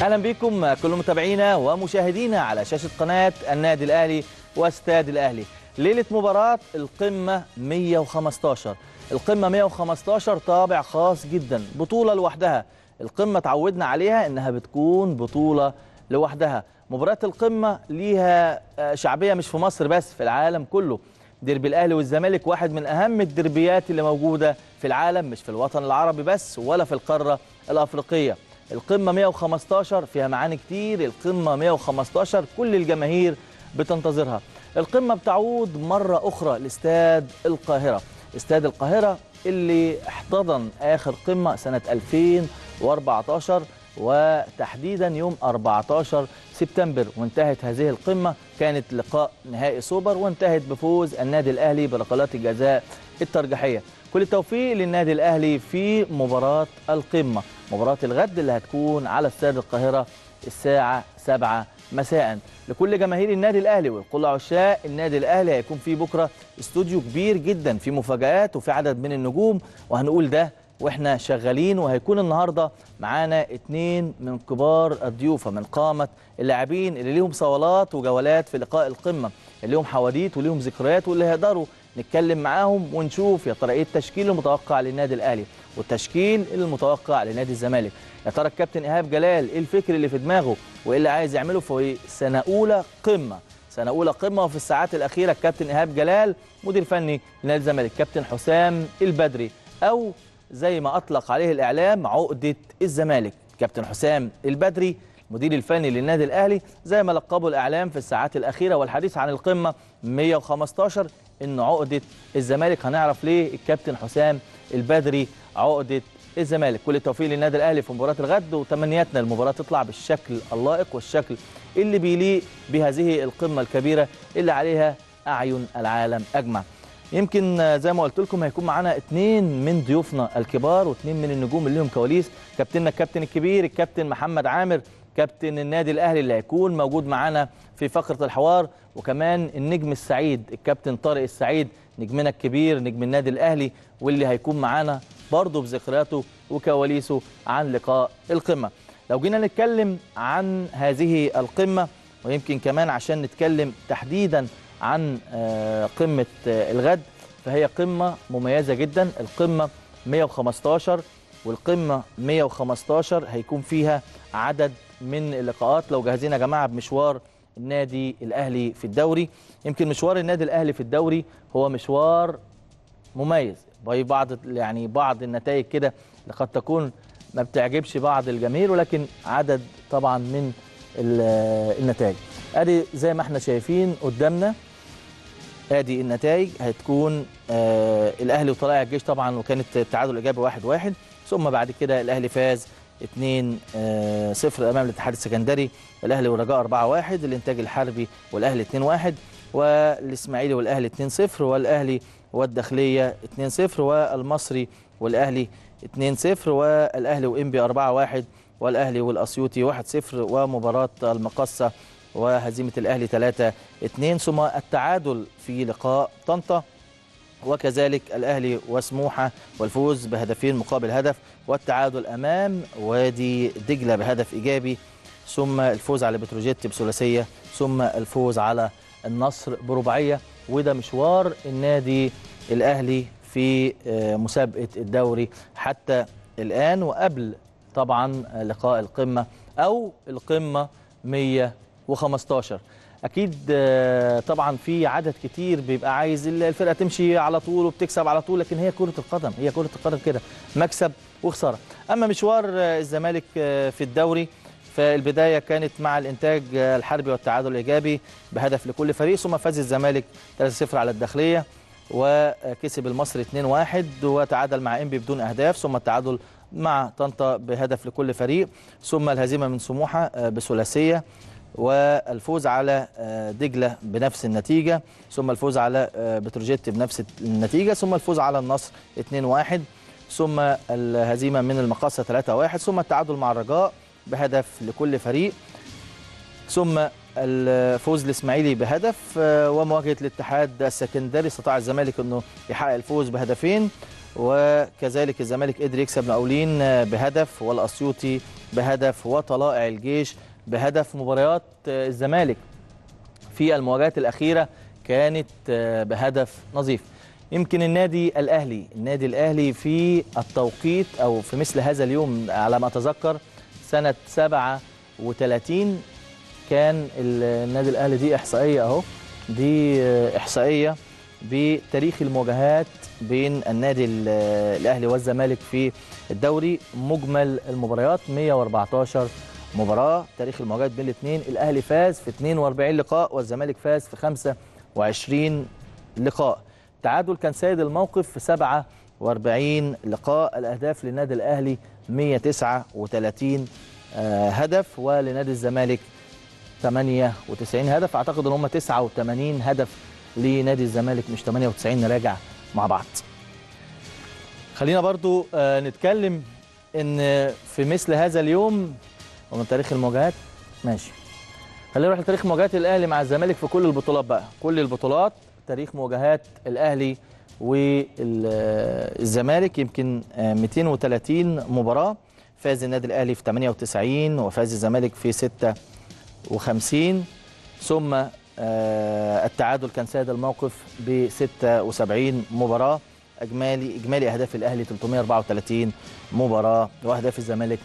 اهلا بكم كل متابعينا ومشاهدينا على شاشه قناه النادي الاهلي واستاد الاهلي ليله مباراه القمه 115 القمه 115 طابع خاص جدا بطوله لوحدها القمه تعودنا عليها انها بتكون بطوله لوحدها مباراه القمه ليها شعبيه مش في مصر بس في العالم كله ديربي الاهلي والزمالك واحد من اهم الدربيات اللي موجوده في العالم مش في الوطن العربي بس ولا في القاره الافريقيه القمه 115 فيها معاني كتير القمه 115 كل الجماهير بتنتظرها القمه بتعود مره اخرى لاستاد القاهره استاد القاهره اللي احتضن اخر قمه سنه 2014 وتحديدا يوم 14 سبتمبر وانتهت هذه القمه كانت لقاء نهائي سوبر وانتهت بفوز النادي الاهلي بركلات الجزاء الترجيحيه كل التوفيق للنادي الاهلي في مباراه القمه مباراه الغد اللي هتكون على استاد القاهره الساعه 7 مساء لكل جماهير النادي الاهلي ولكل عشاق النادي الاهلي هيكون في بكره استوديو كبير جدا في مفاجات وفي عدد من النجوم وهنقول ده واحنا شغالين وهيكون النهارده معانا اتنين من كبار الضيوف من قامه اللاعبين اللي ليهم صولات وجولات في لقاء القمه اللي ليهم حواديت وليهم ذكريات واللي هيقدروا نتكلم معاهم ونشوف يا ترى ايه التشكيل المتوقع للنادي الاهلي والتشكيل المتوقع لنادي الزمالك يا ترى الكابتن ايهاب جلال ايه الفكر اللي في دماغه وايه اللي عايز يعمله في سنه اولى قمه سنه اولى قمه وفي الساعات الاخيره الكابتن ايهاب جلال مدير فني لنادي الزمالك كابتن حسام البدري او زي ما اطلق عليه الاعلام عقده الزمالك كابتن حسام البدري المدير الفني للنادي الاهلي زي ما لقبه الاعلام في الساعات الاخيره والحديث عن القمه 115 ان عقده الزمالك هنعرف ليه الكابتن حسام البدري عقده الزمالك كل التوفيق للنادي الاهلي في مباراه الغد وتمنياتنا المباراه تطلع بالشكل اللائق والشكل اللي بيليق بهذه القمه الكبيره اللي عليها اعين العالم اجمع يمكن زي ما قلت لكم هيكون معانا اثنين من ضيوفنا الكبار واثنين من النجوم اللي لهم كواليس كابتننا الكابتن الكبير الكابتن محمد عامر كابتن النادي الاهلي اللي هيكون موجود معانا في فقره الحوار وكمان النجم السعيد الكابتن طارق السعيد نجمنا الكبير نجم النادي الاهلي واللي هيكون معانا برضه بذكرياته وكواليسه عن لقاء القمه لو جينا نتكلم عن هذه القمه ويمكن كمان عشان نتكلم تحديدا عن قمه الغد فهي قمه مميزه جدا القمه 115 والقمه 115 هيكون فيها عدد من اللقاءات لو جاهزين يا جماعه بمشوار النادي الاهلي في الدوري يمكن مشوار النادي الاهلي في الدوري هو مشوار مميز بعض يعني بعض النتائج كده اللي قد تكون ما بتعجبش بعض الجماهير ولكن عدد طبعا من النتائج ادي زي ما احنا شايفين قدامنا ادي النتائج هتكون آه الاهلي وطلائع الجيش طبعا وكانت التعادل ايجابي 1-1 واحد واحد ثم بعد كده الاهلي فاز 2 آه 0 امام الاتحاد السكندري الاهلي والرجاء 4 1 الانتاج الحربي والاهلي 2 1 والاسماعيلي والاهلي 2 0 والاهلي والداخليه 2 0 والمصري والاهلي 2 0 والاهلي وانبي 4 1 والاهلي والاسيوطي 1 0 ومباراه المقصه وهزيمه الاهلي 3 2 ثم التعادل في لقاء طنطا وكذلك الاهلي وسموحه والفوز بهدفين مقابل هدف والتعادل امام وادي دجله بهدف ايجابي ثم الفوز على بتروجيت بثلاثيه ثم الفوز على النصر برباعيه وده مشوار النادي الاهلي في مسابقه الدوري حتى الان وقبل طبعا لقاء القمه او القمه 115 اكيد طبعا في عدد كتير بيبقى عايز الفرقه تمشي على طول وبتكسب على طول لكن هي كره القدم هي كره القدم كده مكسب وخساره اما مشوار الزمالك في الدوري فالبدايه كانت مع الانتاج الحربي والتعادل الايجابي بهدف لكل فريق ثم فاز الزمالك 3-0 على الداخليه وكسب المصري 2-1 وتعادل مع انبي بدون اهداف ثم التعادل مع طنطا بهدف لكل فريق ثم الهزيمه من سموحه بثلاثيه والفوز على دجله بنفس النتيجه ثم الفوز على بتروجيت بنفس النتيجه ثم الفوز على النصر 2-1 ثم الهزيمه من المقاصه 3-1 ثم التعادل مع الرجاء بهدف لكل فريق ثم الفوز الاسماعيلي بهدف آه، ومواجهه الاتحاد السكندري استطاع الزمالك انه يحقق الفوز بهدفين وكذلك الزمالك قدر يكسب مقاولين آه، بهدف والاسيوطي بهدف وطلائع الجيش بهدف مباريات آه، الزمالك في المواجهات الاخيره كانت آه، بهدف نظيف يمكن النادي الاهلي النادي الاهلي في التوقيت او في مثل هذا اليوم على ما اتذكر سنه 37 كان النادي الاهلي دي احصائيه اهو دي آه، احصائيه بتاريخ المواجهات بين النادي ال- الاهلي والزمالك في الدوري مجمل المباريات 114 مباراه تاريخ المواجهات بين الاثنين الاهلي فاز في 42 لقاء والزمالك فاز في 25 لقاء التعادل كان سيد الموقف في 47 لقاء الاهداف للنادي الاهلي 139 آه، هدف ولنادي الزمالك 98 هدف اعتقد ان هم 89 هدف لنادي الزمالك مش 98 نراجع مع بعض خلينا برضو آه، نتكلم ان في مثل هذا اليوم ومن تاريخ المواجهات ماشي خلينا نروح لتاريخ مواجهات الاهلي مع الزمالك في كل البطولات بقى كل البطولات تاريخ مواجهات الاهلي والزمالك يمكن آه، 230 مباراه فاز النادي الاهلي في 98 وفاز الزمالك في 56 ثم آه، التعادل كان سيد الموقف ب 76 مباراه اجمالي اجمالي اهداف الاهلي 334 مباراه واهداف الزمالك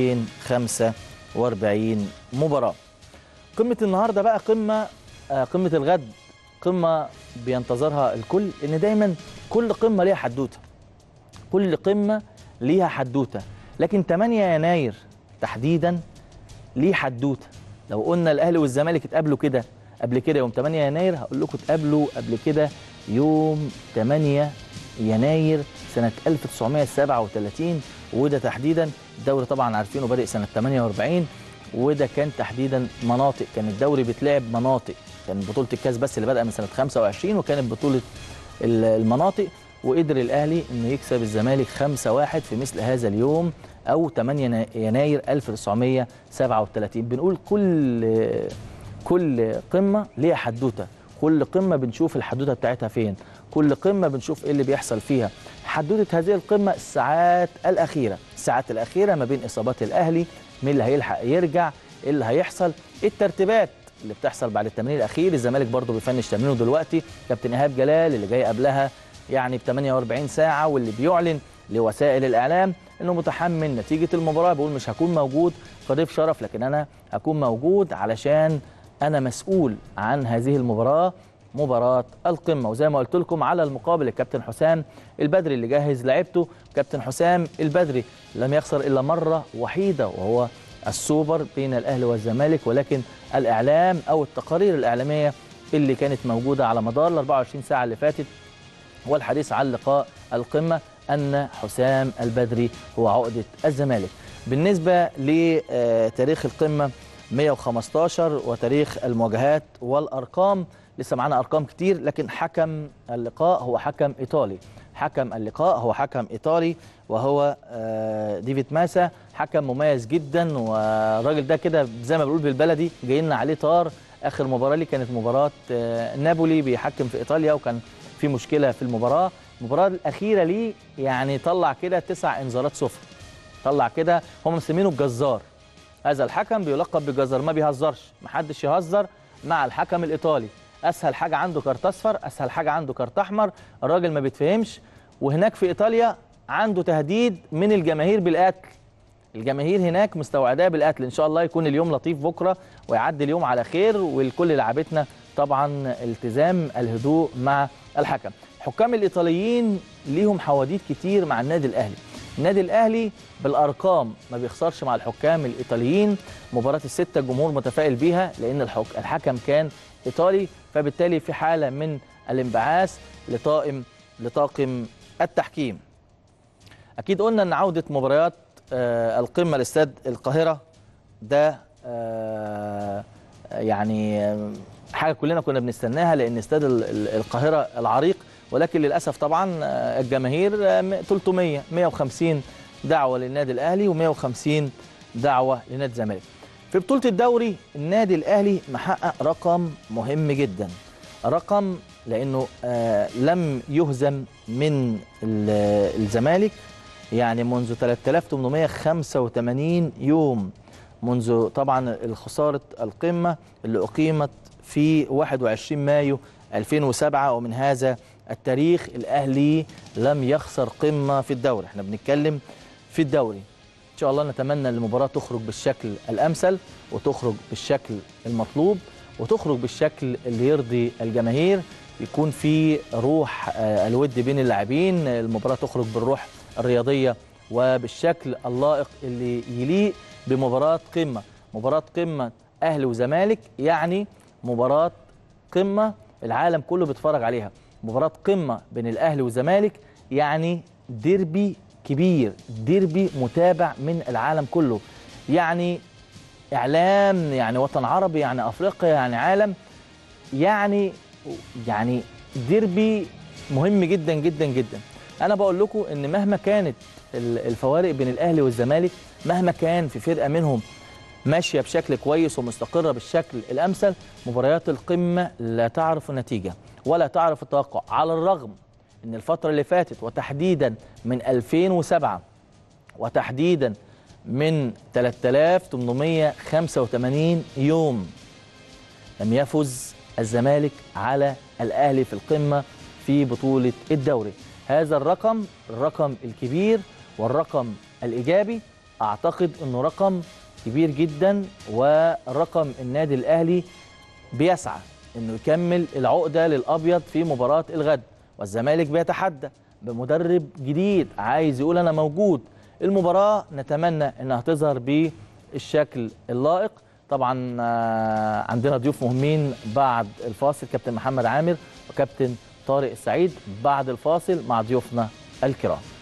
245 مباراه قمه النهارده بقى قمه آه، قمه الغد قمه بينتظرها الكل ان دايما كل قمه ليها حدوته كل قمه ليها حدوته لكن 8 يناير تحديدا ليه حدوته لو قلنا الاهلي والزمالك اتقابلوا كده قبل كده يوم 8 يناير هقول لكم اتقابلوا قبل كده يوم 8 يناير سنة 1937 وده تحديدا الدوري طبعا عارفينه بادئ سنة 48 وده كان تحديدا مناطق كان الدوري بيتلعب مناطق كان بطولة الكاس بس اللي بدأ من سنة 25 وكانت بطولة ال- المناطق وقدر الأهلي إنه يكسب الزمالك 5-1 في مثل هذا اليوم أو 8 يناير 1937 بنقول كل كل قمة ليها حدوتة كل قمة بنشوف الحدوتة بتاعتها فين كل قمة بنشوف ايه اللي بيحصل فيها حدوتة هذه القمة الساعات الأخيرة الساعات الأخيرة ما بين إصابات الأهلي مين اللي هيلحق يرجع ايه اللي هيحصل ايه الترتيبات اللي بتحصل بعد التمرين الأخير الزمالك برضه بيفنش تمرينه دلوقتي كابتن إيهاب جلال اللي جاي قبلها يعني ب 48 ساعة واللي بيعلن لوسائل الإعلام انه متحمل نتيجه المباراه بيقول مش هكون موجود كضيف شرف لكن انا هكون موجود علشان انا مسؤول عن هذه المباراه مباراه القمه وزي ما قلت لكم على المقابل الكابتن حسام البدري اللي جهز لعيبته كابتن حسام البدري لم يخسر الا مره وحيده وهو السوبر بين الاهلي والزمالك ولكن الاعلام او التقارير الاعلاميه اللي كانت موجوده على مدار ال 24 ساعه اللي فاتت والحديث عن لقاء القمة أن حسام البدري هو عقدة الزمالك بالنسبة لتاريخ القمة 115 وتاريخ المواجهات والأرقام لسه معانا أرقام كتير لكن حكم اللقاء هو حكم إيطالي حكم اللقاء هو حكم إيطالي وهو آه، ديفيد ماسا حكم مميز جدا والراجل ده كده زي ما بنقول بالبلدي جاي لنا عليه طار اخر مباراه ليه كانت مباراه آه، نابولي بيحكم في ايطاليا وكان في مشكله في المباراه المباراه الاخيره ليه يعني طلع كده تسع انذارات صفر طلع كده هم مسمينه الجزار هذا الحكم بيلقب بالجزار ما بيهزرش محدش يهزر مع الحكم الايطالي اسهل حاجه عنده كارت اصفر اسهل حاجه عنده كارت احمر الراجل ما بيتفهمش وهناك في ايطاليا عنده تهديد من الجماهير بالقتل الجماهير هناك مستوعداه بالقتل ان شاء الله يكون اليوم لطيف بكره ويعدي اليوم على خير والكل لعبتنا طبعا التزام الهدوء مع الحكم حكام الايطاليين ليهم حواديت كتير مع النادي الاهلي النادي الاهلي بالارقام ما بيخسرش مع الحكام الايطاليين مباراه السته الجمهور متفائل بيها لان الحك... الحكم كان ايطالي فبالتالي في حاله من الانبعاث لطاقم لطاقم التحكيم اكيد قلنا ان عوده مباريات آه، القمه لاستاد القاهره ده آه، يعني آه، حاجه كلنا كنا بنستناها لان استاد ال- ال- القاهره العريق ولكن للاسف طبعا آه، الجماهير آه، م- 300 150 دعوه للنادي الاهلي و150 دعوه لنادي الزمالك في بطولة الدوري النادي الأهلي محقق رقم مهم جدا رقم لأنه آه لم يهزم من ال- الزمالك يعني منذ 3885 يوم منذ طبعا الخسارة القمة اللي أقيمت في 21 مايو 2007 ومن هذا التاريخ الأهلي لم يخسر قمة في الدوري احنا بنتكلم في الدوري ان شاء الله نتمنى ان المباراه تخرج بالشكل الامثل وتخرج بالشكل المطلوب وتخرج بالشكل اللي يرضي الجماهير يكون في روح آه، الود بين اللاعبين المباراه تخرج بالروح الرياضيه وبالشكل اللائق اللي يليق بمباراه قمه مباراه قمه اهلي وزمالك يعني مباراه قمه العالم كله بيتفرج عليها مباراه قمه بين الاهلي والزمالك يعني ديربي كبير ديربي متابع من العالم كله يعني اعلام يعني وطن عربي يعني افريقيا يعني عالم يعني يعني ديربي مهم جدا جدا جدا انا بقول لكم ان مهما كانت ال- الفوارق بين الاهلي والزمالك مهما كان في فرقه منهم ماشيه بشكل كويس ومستقره بالشكل الامثل مباريات القمه لا تعرف النتيجه ولا تعرف التوقع على الرغم ان الفتره اللي فاتت وتحديدا من 2007 وتحديدا من 3885 يوم لم يفز الزمالك على الاهلي في القمه في بطوله الدوري هذا الرقم الرقم الكبير والرقم الايجابي اعتقد انه رقم كبير جدا ورقم النادي الاهلي بيسعى انه يكمل العقده للابيض في مباراه الغد والزمالك بيتحدى بمدرب جديد عايز يقول انا موجود المباراه نتمنى انها تظهر بالشكل اللائق طبعا آه، عندنا ضيوف مهمين بعد الفاصل كابتن محمد عامر وكابتن طارق السعيد بعد الفاصل مع ضيوفنا الكرام